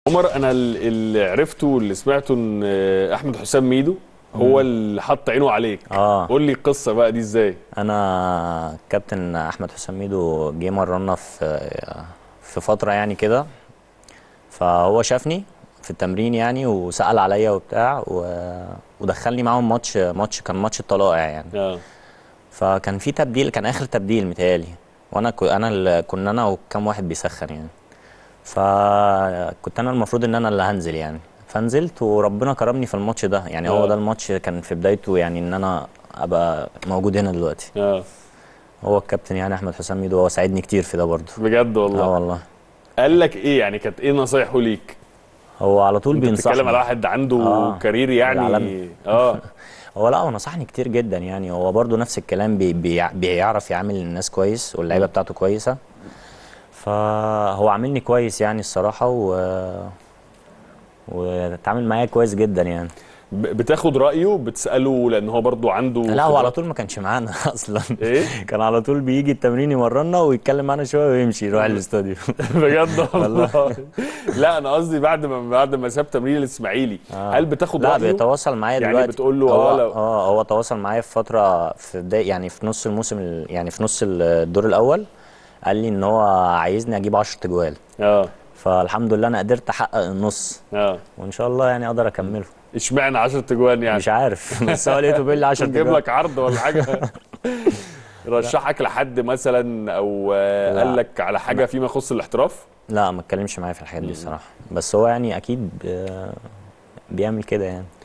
عمر انا ال- اللي عرفته واللي سمعته ان آه، احمد حسام ميدو هو اللي حط عينه عليك اه قول لي القصه بقى دي ازاي انا كابتن احمد حسام ميدو جه مرنا في في فتره يعني كده فهو شافني في التمرين يعني وسال عليا وبتاع و... ودخلني معاهم ماتش ماتش كان ماتش الطلائع يعني اه فكان في تبديل كان اخر تبديل متهيألي وانا ك... انا اللي كنا انا وكام واحد بيسخن يعني فكنت انا المفروض ان انا اللي هنزل يعني فنزلت وربنا كرمني في الماتش ده يعني آه. هو ده الماتش كان في بدايته يعني ان انا ابقى موجود هنا دلوقتي اه هو الكابتن يعني احمد حسام ميدو هو ساعدني كتير في ده برضه بجد والله اه والله قال لك ايه يعني كانت ايه نصايحه ليك هو على طول انت بينصحني بتتكلم على واحد عنده آه. كارير يعني العالمي. اه هو لا هو نصحني كتير جدا يعني هو برضه نفس الكلام بي بي بيعرف يعامل الناس كويس واللعيبه بتاعته كويسه فهو عاملني كويس يعني الصراحه و واتعامل معايا كويس جدا يعني ب- بتاخد رايه بتساله لان هو برضو عنده لا هو خبرات. على طول ما كانش معانا اصلا ايه كان على طول بيجي التمرين يمرنا ويتكلم معانا شويه ويمشي يروح الاستوديو بجد والله لا انا قصدي بعد ما بعد ما ساب تمرين الاسماعيلي آه. هل بتاخد لا رايه بيتواصل معايا يعني دلوقتي بتقول له هو آه لو- اه هو تواصل معايا في فتره في بداية يعني في نص الموسم ال- يعني في نص الدور الاول قال لي ان هو عايزني اجيب 10 تجوال اه فالحمد لله انا قدرت احقق النص اه وان شاء الله يعني اقدر اكمله اشمعنى 10 تجوان يعني مش عارف بس هو لقيته بيقول لي 10 نجيب تجوال لك عرض ولا حاجه رشحك لحد مثلا او آه، لا. قال لك على حاجه فيما يخص الاحتراف لا ما اتكلمش معايا في الحاجات دي الصراحه بس هو يعني اكيد آه، بيعمل كده يعني